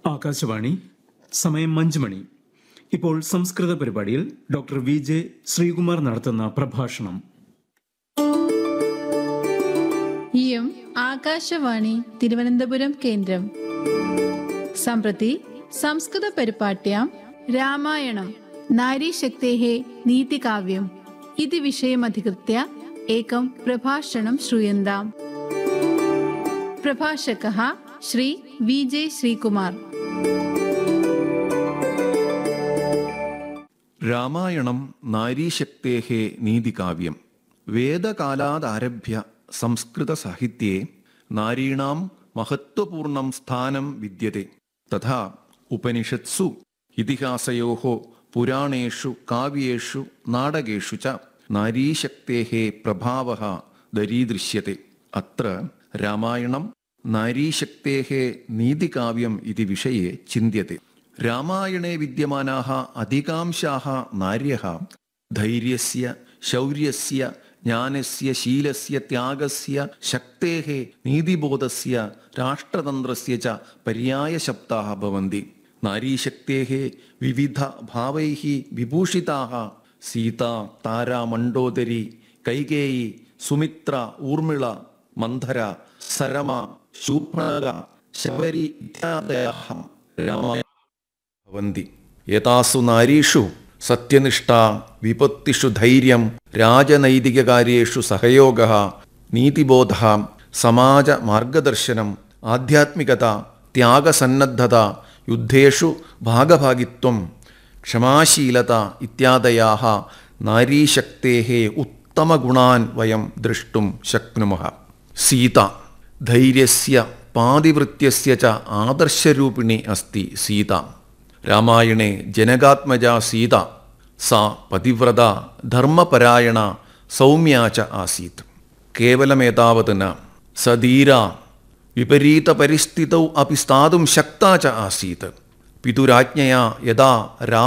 ആകാശവാണി സമയം അഞ്ച് മണി ഇപ്പോൾ സംസ്കൃത പരിപാടിയിൽ ഡോക്ടർ വി ജെ ശ്രീകുമാർ നടത്തുന്ന പ്രഭാഷണം ഇയം ആകാശവാണി തിരുവനന്തപുരം കേന്ദ്രം सम्प्रति संस्कृतपरिपाट्यां रामायणं नारीशक्तेः नीतिकाव्यम् इति विषयमधिकृत्य एकं प्रभाषणं श्रूयन्ताम् प्रभाषकः श्री वि जे श्रीकुमार രാമായണം നാരീശക്തേः നീതികാവ്യം വേദകാലാദാരഭ്യ സംസ്കൃതസാഹിത്ये നാരീണാം മഹത്വപൂർണം സ്ഥാനം വിദ്യത്തെ തഥാ ഉപനിഷത്സു ഇതിഹാസയോः പുരാണേഷു കാവ്യേഷു നാടകേഷു ച നാരീശക്തേः പ്രഭാവः ദരീദൃശ്യത്തെ അത്ര രാമായണം നാരീശക്തേः നീതികാവ്യം ഇതി വിഷये ചിന്ത്യത്തെ രാമായണേ വിദ്യമാനാः അധികാംശാः നാര്യः ധൈര്യस्य ശൗര്യस्य ജ്ഞാനस्य ശീലस्य ത്യാഗस्य ശക്തേः നീതിബോധस्य രാഷ്ട്രതന്ത്രस्य च पर्यायशब्दाः भवन्ति नारीशक्तेः विविधभावैः विभूषिताः सीता तारा मण्डोदरी कैकेयी सुमित्रा ऊर्मिळा मन्थर सरम शूर्पणखा शबरी इत्यादयः रामायण ഭവന്തി ഏതാസു നാരീഷു സത്യനിഷ്ഠ വിപത്തിഷു ധൈര്യം രാജനൈതികകാര്യേഷു സഹയോഗ നീതിബോധ സമാജ മാർഗദർശനം ആധ്യാത്മികത ത്യാഗസന്നദ്ധത യുദ്ധേഷു ഭാഗഭാഗിത്വം ക്ഷമാശീലത ഇത്യാദയാः നാരീശക്തേः ഉത്തമഗുണാൻ വയം ദ്രഷ്ടും ശക്നുമः സീത ധൈര്യस्य പാതിവൃത്യस्य च ആദർശരൂപിണി अस्ति സീത രാമായണേ ജനകാത്മജ സീത സാ പതിവ്രത ധർമ്മപരായണ സൗമ്യ ച ആസീത് കേവലമേതാവത് ന സധീര വിപരീതപരിസ്ഥിതൗ അപി സ്ഥാതും ശക്ത ച ആസീത് പിതുരാജ്ഞയാ യഥാ രാ